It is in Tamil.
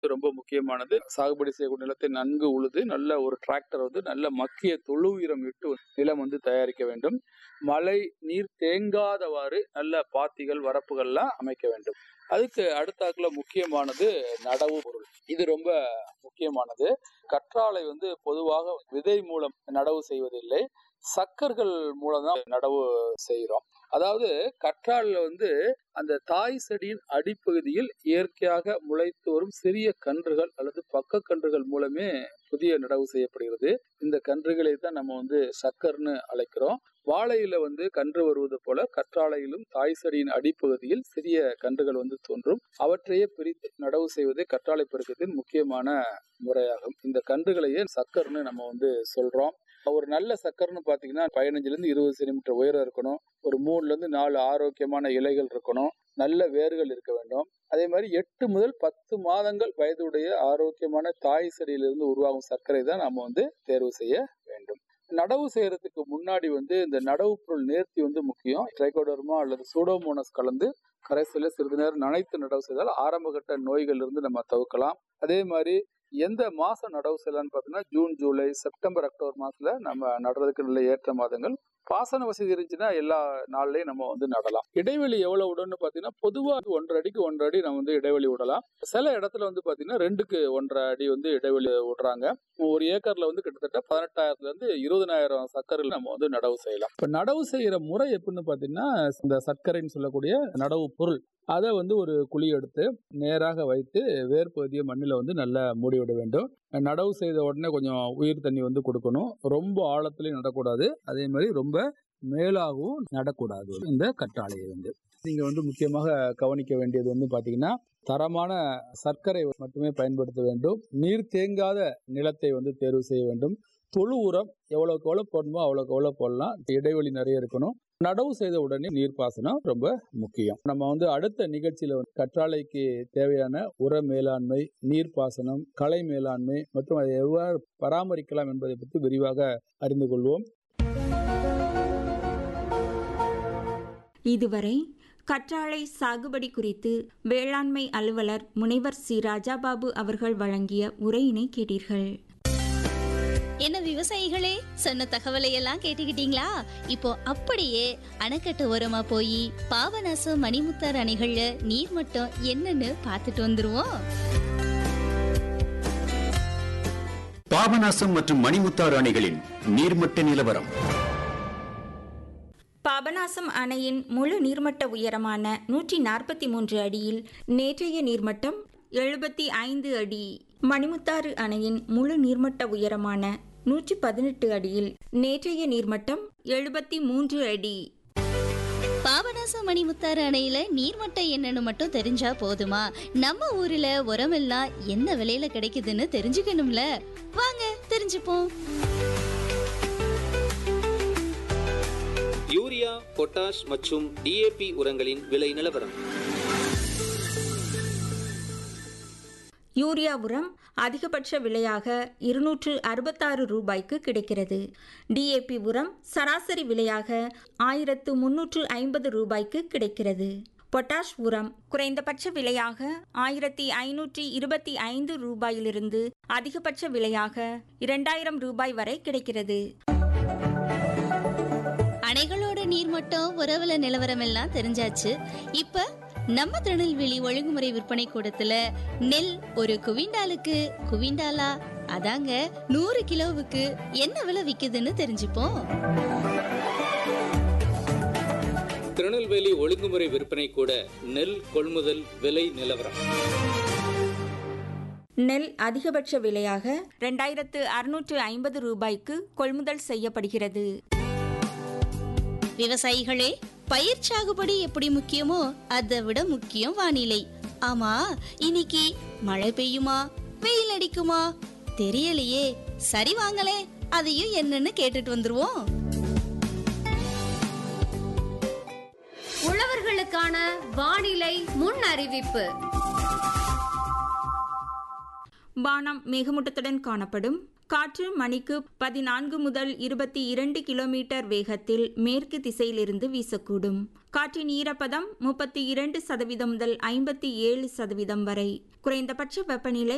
ரொம்ப முக்கியமானது சாகுபடி செய்யக்கூடிய நிலத்தை நன்கு உழுது நல்ல ஒரு டிராக்டர் வந்து நல்ல மக்கிய தொழு உயிரம் விட்டு நிலம் வந்து தயாரிக்க வேண்டும் மழை நீர் தேங்காதவாறு நல்ல பாத்திகள் வரப்புகள்லாம் அமைக்க வேண்டும் அதுக்கு அடுத்தாக்குல முக்கியமானது நடவு பொருள் இது ரொம்ப முக்கியமானது கற்றாழை வந்து பொதுவாக விதை மூலம் நடவு செய்வதில்லை சக்கர்கள் மூலம் தான் நடவு செய்கிறோம் அதாவது கற்றாழைல வந்து அந்த தாய் செடியின் அடிப்பகுதியில் இயற்கையாக முளைத்து வரும் சிறிய கன்றுகள் அல்லது பக்க கன்றுகள் மூலமே புதிய நடவு செய்யப்படுகிறது இந்த கன்றுகளை தான் நம்ம வந்து சக்கர்னு அழைக்கிறோம் வாழையில வந்து கன்று வருவது போல கற்றாழையிலும் தாய் செடியின் அடிப்பகுதியில் சிறிய கன்றுகள் வந்து தோன்றும் அவற்றையே பிரித்து நடவு செய்வதே கற்றாழை பெருக்கத்தின் முக்கியமான முறையாகும் இந்த கன்றுகளையே சக்கர்னு நம்ம வந்து சொல்றோம் ஒரு நல்ல சக்கர்னு பாத்தீங்கன்னா பதினஞ்சுல இருந்து இருபது சென்டிமீட்டர் உயரம் இருக்கணும் ஒரு மூணுல இருந்து நாலு ஆரோக்கியமான இலைகள் இருக்கணும் நல்ல வேர்கள் இருக்க வேண்டும் அதே மாதிரி எட்டு முதல் பத்து மாதங்கள் வயதுடைய ஆரோக்கியமான தாய் செடியிலிருந்து உருவாகும் சர்க்கரை தான் நம்ம வந்து தேர்வு செய்ய வேண்டும் நடவு செய்யறதுக்கு முன்னாடி வந்து இந்த நடவு பொருள் நேர்த்தி வந்து முக்கியம் ட்ரைகோடர்மா அல்லது சூடோமோனஸ் கலந்து கரைசல சிறிது நேரம் நனைத்து நடவு செய்தால் ஆரம்பகட்ட நோய்கள் இருந்து நம்ம தவிர்க்கலாம் அதே மாதிரி எந்த மாசம் நடவு செய்யலாம்னு பார்த்தீங்கன்னா ஜூன் ஜூலை செப்டம்பர் அக்டோபர் மாசத்துல நம்ம நடுறதுக்கு நல்ல ஏற்ற மாதங்கள் பாசன வசதி இருந்துச்சுன்னா எல்லா நாள்லயும் நம்ம வந்து நடலாம் இடைவெளி எவ்வளவு விடணும்னு பாத்தீங்கன்னா பொதுவா ஒன்றரை அடிக்கு ஒன்றரை அடி நம்ம வந்து இடைவெளி விடலாம் சில இடத்துல வந்து பாத்தீங்கன்னா ரெண்டுக்கு ஒன்றரை அடி வந்து இடைவெளி விடுறாங்க ஒரு ஏக்கர்ல வந்து கிட்டத்தட்ட பதினெட்டாயிரத்துல இருந்து இருபதனாயிரம் சர்க்கரைகள் நம்ம வந்து நடவு செய்யலாம் இப்ப நடவு செய்யற முறை எப்படின்னு பாத்தீங்கன்னா இந்த சர்க்கரைன்னு சொல்லக்கூடிய நடவு பொருள் அதை வந்து ஒரு குழி எடுத்து நேராக வைத்து வேர் பகுதியை மண்ணில் வந்து நல்லா மூடி விட வேண்டும் நடவு செய்த உடனே கொஞ்சம் உயிர் தண்ணி வந்து கொடுக்கணும் ரொம்ப ஆழத்துலையும் நடக்கூடாது அதே மாதிரி ரொம்ப மேலாகவும் நடக்கூடாது இந்த கற்றாழையை வந்து நீங்க வந்து முக்கியமாக கவனிக்க வேண்டியது வந்து பாத்தீங்கன்னா தரமான சர்க்கரை மட்டுமே பயன்படுத்த வேண்டும் நீர் தேங்காத நிலத்தை வந்து தேர்வு செய்ய வேண்டும் தொழு உரம் எவ்வளவுக்கு எவ்வளவு போடணுமோ அவ்வளவுக்கு எவ்வளவு போடலாம் இடைவெளி நிறைய இருக்கணும் நடவு செய்த உடனே நீர்ப்பாசனம் ரொம்ப முக்கியம் நம்ம வந்து அடுத்த நிகழ்ச்சியில வந்து கற்றாழைக்கு தேவையான உர மேலாண்மை நீர்ப்பாசனம் களை மேலாண்மை மற்றும் அதை எவ்வாறு பராமரிக்கலாம் என்பதை பற்றி விரிவாக அறிந்து கொள்வோம் இதுவரை கற்றாழை சாகுபடி குறித்து வேளாண்மை அலுவலர் முனைவர் சி ராஜாபாபு அவர்கள் வழங்கிய உரையினை கேட்டீர்கள் என்ன விவசாயிகளே சொன்ன தகவலை எல்லாம் கேட்டுக்கிட்டீங்களா இப்போ அப்படியே அணைக்கட்டு ஓரமா போய் பாபநாசம் மணிமுத்தார் அணைகள்ல நீர் மட்டம் என்னன்னு பார்த்துட்டு வந்துருவோம் பாபநாசம் மற்றும் மணிமுத்தாறு அணைகளின் நீர்மட்ட நிலவரம் பாபநாசம் அணையின் முழு நீர்மட்ட உயரமான நூற்றி நாற்பத்தி மூன்று அடியில் நேற்றைய நீர்மட்டம் எழுபத்தி ஐந்து அடி மணிமுத்தாறு அணையின் முழு நீர்மட்ட உயரமான நூற்றி பதினெட்டு அடியில் நேற்றைய நீர்மட்டம் எழுபத்தி மூன்று அடி பாபநாசம் மணிமுத்தாறு அணையில நீர்மட்டம் என்னன்னு மட்டும் தெரிஞ்சா போதுமா நம்ம ஊர்ல உரமெல்லாம் என்ன விலையில கிடைக்குதுன்னு தெரிஞ்சுக்கணும்ல வாங்க தெரிஞ்சுப்போம் யூரியா பொட்டாஷ் மற்றும் டிஏபி உரங்களின் விலை நிலவரம் யூரியா உரம் அதிகபட்ச விலையாக இருநூற்று அறுபத்தாறு ரூபாய்க்கு கிடைக்கிறது டிஏபி உரம் சராசரி விலையாக ஆயிரத்து முன்னூற்று ஐம்பது ரூபாய்க்கு கிடைக்கிறது பொட்டாஷ் உரம் குறைந்தபட்ச விலையாக ஆயிரத்தி ஐநூற்றி இருபத்தி ஐந்து ரூபாயிலிருந்து அதிகபட்ச விலையாக இரண்டாயிரம் ரூபாய் வரை கிடைக்கிறது அணைகளோட நீர்மட்டம் உறவுல நிலவரம் எல்லாம் தெரிஞ்சாச்சு இப்ப நம்ம திருநெல்வேலி ஒழுங்குமுறை விற்பனை கூடத்துல நெல் ஒரு குவிண்டாலுக்கு குவிண்டாலா அதாங்க நூறு கிலோவுக்கு என்ன விலை விக்குதுன்னு தெரிஞ்சுப்போம் திருநெல்வேலி ஒழுங்குமுறை விற்பனை கூட நெல் கொள்முதல் விலை நிலவரம் நெல் அதிகபட்ச விலையாக ரெண்டாயிரத்து அறுநூற்று ஐம்பது ரூபாய்க்கு கொள்முதல் செய்யப்படுகிறது விவசாயிகளே பயிர் சாகுபடி எப்படி முக்கியமோ அதை விட முக்கியம் வானிலை ஆமா இன்னைக்கு மழை பெய்யுமா வெயில் அடிக்குமா தெரியலையே சரி வாங்களே அதையும் என்னன்னு கேட்டுட்டு வந்துருவோம் உழவர்களுக்கான வானிலை முன் அறிவிப்பு வானம் மேகமூட்டத்துடன் காணப்படும் காற்று மணிக்கு பதினான்கு முதல் இருபத்தி இரண்டு கிலோமீட்டர் வேகத்தில் மேற்கு திசையிலிருந்து வீசக்கூடும் காற்றின் ஈரப்பதம் முப்பத்தி இரண்டு சதவீதம் முதல் ஐம்பத்தி ஏழு சதவீதம் வரை குறைந்தபட்ச வெப்பநிலை